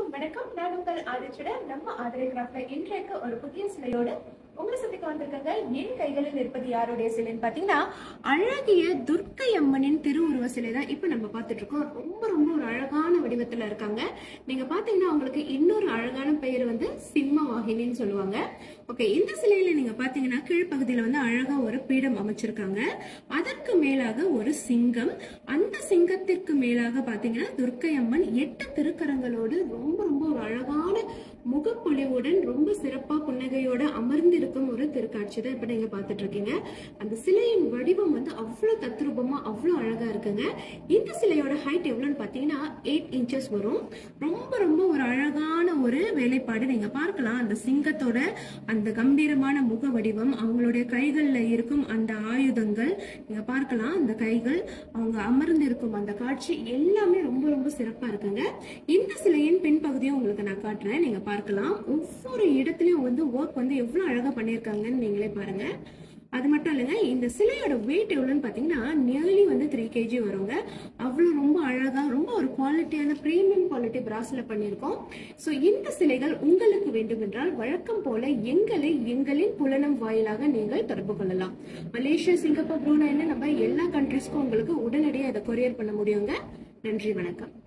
வணக்கம் நான் உங்கள் ஆதிச்சுடன் நம்ம ஆதிரை கிராஃப்ட்ல இன்றைக்கு ஒரு புதிய சிலையோடு உங்களை சந்திக்க வந்திருக்காங்க என் கைகளில் இருப்பது யாருடைய சிலைன்னு பாத்தீங்கன்னா அழகிய துர்க்கை அம்மனின் திருவுருவ சிலை தான் இப்ப நம்ம பார்த்துட்டு இருக்கோம் ரொம்ப ரொம்ப ஒரு அழகான வடிவத்துல இருக்காங்க நீங்க பாத்தீங்கன்னா அவங்களுக்கு இன்னொரு அழகான பெயர் வந்து சிம்ம வாகினின்னு சொல்லுவாங்க ஓகே இந்த சிலையில நீங்க பாத்தீங்கன்னா கீழ்ப்பகுதியில வந்து அழகா ஒரு பீடம் அமைச்சிருக்காங்க அதற்கு மேலாக ஒரு சிங்கம் அந்த சிங்கத்திற்கு மேலாக பாத்தீங்கன்னா துர்க்கை அம்மன் எட்டு திருக்கரங்களோடு ரொம்ப ரொம்ப ஒரு அழகான முகப்பொலிவுடன் ரொம்ப சிறப்பா புன்னகையோட அமர்ந்திருக்கும் ஒரு திருக்காட்சி தான் இப்ப நீங்க பாத்துட்டு இருக்கீங்க அந்த சிலையின் வடிவம் வந்து அவ்வளவு தத்ரூபமா அவ்வளவு அழகா இருக்குங்க இந்த சிலையோட ஹைட் எவ்வளவுன்னு பாத்தீங்கன்னா எயிட் இன்ச்சஸ் வரும் ரொம்ப ரொம்ப ஒரு அழகான ஒரு வேலைப்பாடு நீங்க பார்க்கலாம் அந்த சிங்கத்தோட அந்த கம்பீரமான முக வடிவம் அவங்களுடைய கைகள்ல இருக்கும் அந்த ஆயுதங்கள் நீங்க பார்க்கலாம் அந்த கைகள் அவங்க அமர்ந்து இருக்கும் அந்த காட்சி எல்லாமே ரொம்ப ரொம்ப சிறப்பா இருக்குங்க இந்த சிலையின் பின்பகுதியும் உங்களுக்கு நான் காட்டுறேன் நீங்க பார்க்கலாம் ஒவ்வொரு இடத்துலயும் வந்து ஒர்க் வந்து எவ்வளவு அழகா பண்ணியிருக்காங்கன்னு நீங்களே பாருங்க அது மட்டும் இல்லைங்க இந்த சிலையோட வெயிட் எவ்வளோன்னு பார்த்தீங்கன்னா நியர்லி வந்து த்ரீ கேஜி வருங்க அவ்வளோ ரொம்ப அழகா ரொம்ப ஒரு குவாலிட்டியான ப்ரீமியம் குவாலிட்டி பிராஸில் பண்ணியிருக்கோம் ஸோ இந்த சிலைகள் உங்களுக்கு வேண்டுமென்றால் வழக்கம் போல எங்களை எங்களின் புலனம் வாயிலாக நீங்கள் தொடர்பு கொள்ளலாம் மலேசியா சிங்கப்பூர் ப்ரூனேன்னு நம்ம எல்லா கண்ட்ரிஸ்க்கும் உங்களுக்கு உடனடியாக இதை கொரியர் பண்ண முடியுங்க நன்றி வணக்கம்